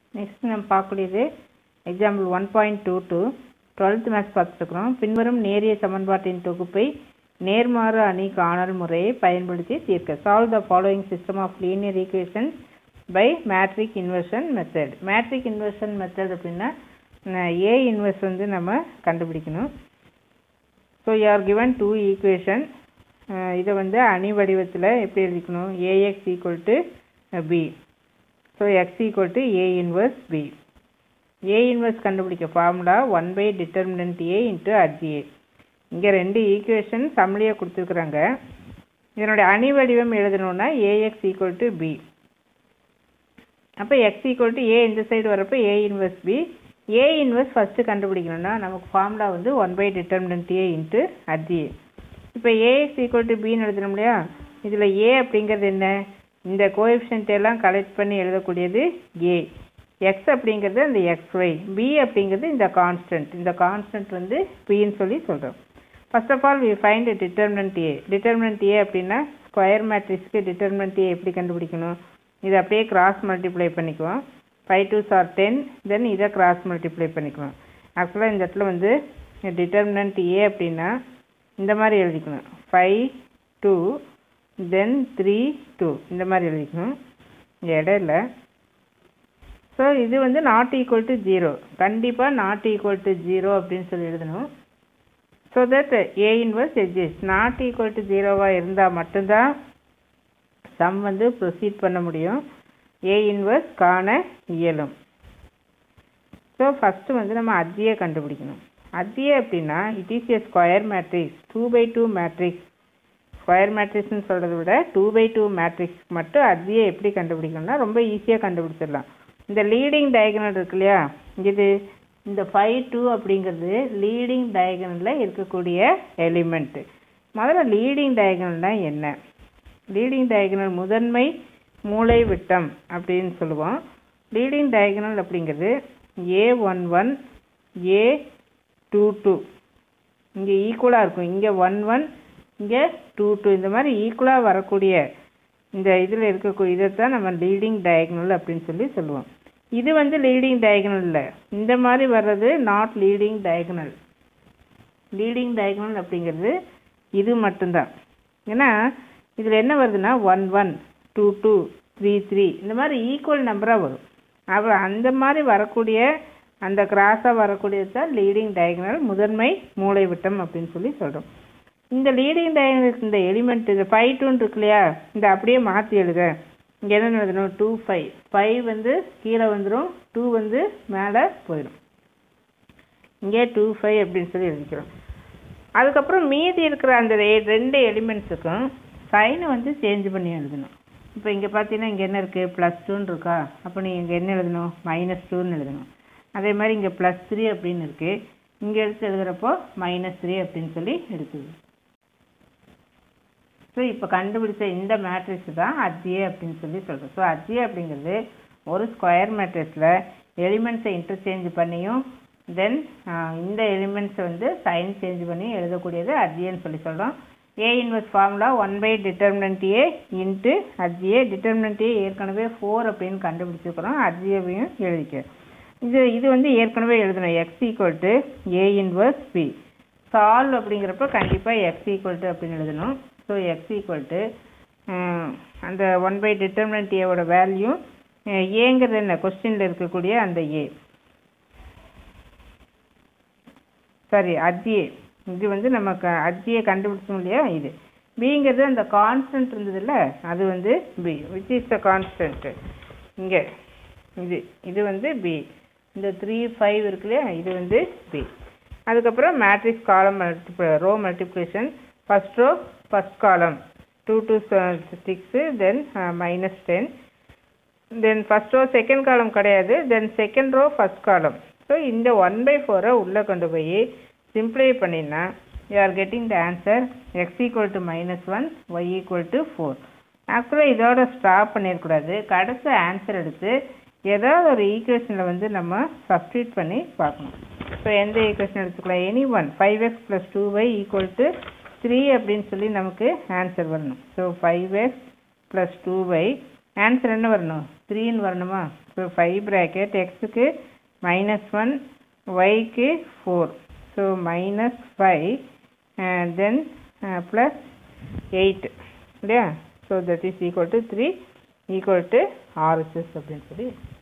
next நம்ம பார்க்கக்கூடியது example one point two two twelfth maths பார்த்துருக்குறோம் பின்வரும் நேரிய சமன்பாட்டின் தொகுப்பை நேர்மாறு அணி காணல் முறையை பயன்படுத்தி தீர்க்க solve the following system of linear equations by matrix inversion method matrix inversion method அப்படின்னா ஏ இன்வர்ஸ் வந்து நம்ம கண்டுபிடிக்கணும் so are given two equation இதை வந்து அணி வடிவத்தில் எப்படி எழுதிக்கணும் a x equal to b so x equal to a inverse b a inverse கண்டுபிடிக்க formula one by determinant a into adj a இங்கே ரெண்டு ஈக்குவேஷன் சம்லியாக கொடுத்துருக்குறாங்க இதனுடைய அணி வடிவம் எழுதணும்னா ஏஎக்ஸ் ஈக்குவல் டு பி அப்போ எக்ஸ் ஈக்குவல் டு ஏ இந்த சைடு வரப்போ a inverse b a inverse first கண்டுபிடிக்கணும்னா நமக்கு ஃபார்முலா வந்து one by determinant a into adj a இப்போ ஏஎக்ஸ் ஈக்குவல் டு பின்னு எழுதணும் இல்லையா இதில் ஏ அப்படிங்கிறது என்ன இந்த கோஎஃபிஷியன்ட் எல்லாம் கலெக்ட் பண்ணி எழுதக்கூடியது ஏ எக்ஸ் அப்படிங்கிறது அந்த எக்ஸ் ஒய் பி அப்படிங்கிறது இந்த கான்ஸ்டன்ட் இந்த கான்ஸ்டன்ட் வந்து பின்னு சொல்லி சொல்கிறோம் first of all we find determinant a determinant a அப்படின்னா ஸ்கொயர் மேட்ரிக்ஸ்க்கு டிட்டர்மினன்ட் ஏ எப்படி கண்டுபிடிக்கணும் இதை அப்படியே கிராஸ் மல்டிப்ளை பண்ணிக்குவோம் five two sir ten then இதை கிராஸ் மல்டிப்ளை பண்ணிக்குவோம் ஆக்சுவலாக இந்த இடத்துல வந்து டிட்டர்மினன்ட் ஏ அப்படின்னா இந்த மாதிரி எழுதிக்கணும் five two then three two இந்த மாதிரி எழுதிக்கணும் இங்கே இடையில ஸோ இது வந்து நாட் ஈக்குவல் டு ஜீரோ கண்டிப்பாக நாட் ஈக்குவல் டு ஜீரோ அப்படின்னு சொல்லி எழுதணும் so that a inverse exist not equal to ஜீரோவாக இருந்தால் மட்டும்தான் சம் வந்து ப்ரொசீட் பண்ண முடியும் ஏ இன்வர்ஸ் காண இயலும் ஸோ ஃபஸ்ட்டு வந்து நம்ம அத்தியை கண்டுபிடிக்கணும் அத்தியை அப்படின்னா it is a square matrix two by two matrix square மேட்ரிக்ஸ்னு சொல்கிறத விட டூ பை டூ மேட்ரிக்ஸ் மட்டும் அத்தியை எப்படி கண்டுபிடிக்கணும்னா ரொம்ப ஈஸியாக கண்டுபிடிச்சிடலாம் இந்த லீடிங் டயகனல் இருக்கு இல்லையா இது இந்த ஃபைவ் டூ அப்படிங்கிறது லீடிங் டயகனலில் இருக்கக்கூடிய எலிமெண்ட்டு முதல்ல லீடிங் டயகனல்னா என்ன லீடிங் டயகனல் முதன்மை மூளை விட்டம் அப்படின்னு சொல்லுவோம் லீடிங் டயகனல் அப்படிங்கிறது a one one a two two இங்கே ஈக்குவலாக இருக்கும் இங்கே ஒன் ஒன் இங்கே டூ டூ இந்த மாதிரி ஈக்குவலாக வரக்கூடிய இந்த இதில் இருக்கக்கூடிய இதை தான் நம்ம லீடிங் டயகனல் அப்படின்னு சொல்லி சொல்லுவோம் இது வந்து லீடிங் டயகனல் இல்லை இந்த மாதிரி வர்றது not leading diagonal leading diagonal அப்படிங்கிறது இது மட்டும்தான் ஏன்னா இதில் என்ன வருதுன்னா one one two two three three இந்த மாதிரி ஈக்குவல் நம்பராக வரும் அப்போ அந்த மாதிரி வரக்கூடிய அந்த கிராஸாக வரக்கூடியது தான் லீடிங் டயகனல் முதன்மை மூளை விட்டம் அப்படின்னு சொல்லி சொல்கிறோம் இந்த லீடிங் டயகனல் இந்த எலிமெண்ட் இந்த ஃபைவ் டூன்னு இருக்கு இல்லையா இந்த அப்படியே மாற்றி எழுத இங்கே என்ன எழுதணும் டூ ஃபைவ் ஃபைவ் வந்து கீழே வந்துடும் டூ வந்து மேலே போயிடும் இங்கே டூ ஃபைவ் அப்படின்னு சொல்லி எழுதிக்கிறோம் அதுக்கப்புறம் மீதி இருக்கிற அந்த ரெண்டு எலிமெண்ட்ஸுக்கும் சைனை வந்து சேஞ்ச் பண்ணி எழுதணும் இப்போ இங்கே பார்த்தீங்கன்னா இங்கே என்ன இருக்குது ப்ளஸ் டூன்னு இருக்கா அப்போ நீங்கள் இங்கே என்ன எழுதணும் மைனஸ் டூன்னு எழுதணும் அதே மாதிரி இங்கே ப்ளஸ் த்ரீ அப்படின்னு இருக்குது இங்கே எடுத்து எழுதுகிறப்போ மைனஸ் த்ரீ அப்படின்னு சொல்லி எடுத்துது ஸோ இப்போ கண்டுபிடிச்ச இந்த மேட்ரிக்ஸ் தான் அஜ்ஜியே அப்படின்னு சொல்லி சொல்கிறோம் ஸோ அஜ்ஜியே அப்படிங்கிறது ஒரு ஸ்கொயர் மேட்ரிக்ஸில் எலிமெண்ட்ஸை இன்டர்சேஞ்ச் பண்ணியும் தென் இந்த எலிமெண்ட்ஸை வந்து சைன் சேஞ்ச் பண்ணி எழுதக்கூடியது அஜ்ஜியன்னு சொல்லி சொல்கிறோம் a inverse formula one by determinant a into adj a determinant a ஏற்கனவே ஃபோர் அப்படின்னு கண்டுபிடிச்சிருக்கிறோம் அஜ்ஜிஏவையும் எழுதிக்க இது இது வந்து ஏற்கனவே எழுதணும் x equal to a inverse b solve அப்படிங்கிறப்ப கண்டிப்பாக எக்ஸ் ஈக்குவல் டு அப்படின்னு எழுதணும் ஸோ எக்ஸ் ஈக்குவல் டு அந்த ஒன் பை டிட்டர்மினன்ட் ஏவோட வேல்யூ ஏங்கிறது என்ன கொஸ்டினில் இருக்கக்கூடிய அந்த ஏ சாரி அஜ்ஜிஏ இது வந்து நம்ம க அஜ்ஜியை கண்டுபிடிச்சோம் இல்லையா இது பிங்கிறது அந்த கான்ஸ்டன்ட் இருந்ததுல்ல அது வந்து b which is the constant இங்கே இது இது வந்து பி இந்த த்ரீ ஃபைவ் இருக்கு இல்லையா இது வந்து பி அதுக்கப்புறம் matrix column multiply row multiplication first row first column two two six then minus ten then first row second column கிடையாது then second row first column so இந்த ஒன் பை ஃபோரை உள்ளே கொண்டு போய் சிம்ப்ளை பண்ணினா you are getting the answer x equal to minus one y equal to four ஆக்சுவலாக இதோட stop பண்ணிடக்கூடாது கடைசி ஆன்சர் எடுத்து ஏதாவது ஒரு ஈக்குவேஷனில் வந்து நம்ம சப்ஸ்டியூட் பண்ணி பார்க்கணும் ஸோ எந்த ஈக்குவேஷன் எடுத்துக்கலாம் any one five x plus two y equal to three அப்படின்னு சொல்லி நமக்கு ஆன்சர் வரணும் so five x plus two y answer என்ன வரணும் த்ரீன்னு வரணுமா ஸோ ஃபைவ் ப்ராக்கெட் எக்ஸுக்கு மைனஸ் ஒன் ஒய்க்கு four so minus five then plus eight இல்லையா so that is equal to three equal to RHS அப்படின்னு சொல்லி